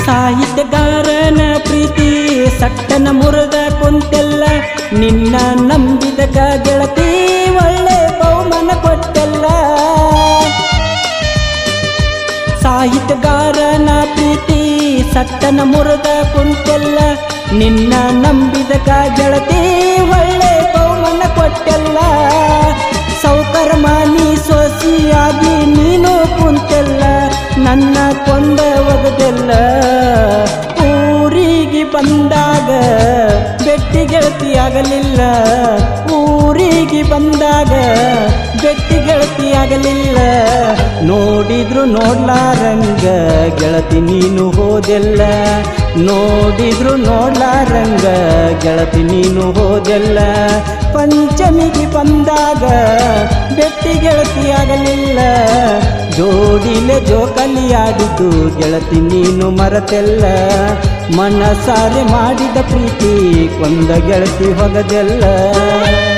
ಸಾಹಿತ್ಯಗಾರನ ಪ್ರೀತಿ ಸಟ್ಟನ ಮುರಿದ ಕುಂತೆಲ್ಲ ನಿನ್ನ ನಂಬಿದಗ ಗೆಳತಿ ಒಳ್ಳೆ ಬಹುಮಾನ ಕೊಟ್ಟೆಲ್ಲ ಸಾಹಿತ್ಯಗಾರನ ಪ್ರೀತಿ ಸಟ್ಟನ ಮುರಿದ ಕುಂತೆಲ್ಲ ನಿನ್ನ ನಂಬಿದಗ ಗೆಳತಿ ಒಳ್ಳೆ ಬಹುಮಾನ ಕೊಟ್ಟೆಲ್ಲ ಸೌಕರ ಮಾನಿ ಸೋಸಿಯಾಗಿ ನೀನು ಕುಂತೆಲ್ಲ ನನ್ನ ಕೊಂದ ಒಗದೆಲ್ಲ ಊರಿಗೆ ಬಂದಾಗ ಬೆಟ್ಟಿ ಗೆಳತಿಯಾಗಲಿಲ್ಲ ಊರಿಗೆ ಬಂದಾಗ ಬೆಟ್ಟಿ ಗೆಳತಿಯಾಗಲಿಲ್ಲ ನೋಡಿದ್ರು ನೋಡ್ಲಾರಂಗ ಗೆಳತಿ ನೀನು ಹೋದೆಲ್ಲ ನೋಡಿದ್ರು ನೋಡ್ಲಾರಂಗ ಗೆಳತಿ ನೀನು ಹೋದೆಲ್ಲ ಪಂಚಮಿಗೆ ಬಂದಾಗ ಬೆಟ್ಟಿ ಗೆಳತಿಯಾಗಲಿಲ್ಲ ಜೋಡಿಲೆ ಜೋಕಲಿಯಾಡಿದ್ದು ಗೆಳತಿ ನೀನು ಮರತೆಲ್ಲ ಮನಸಾರೆ ಮಾಡಿದ ಪ್ರೀತಿ ಕೊಂದ ಗೆಳತಿ ಹೊಗದೆಲ್ಲ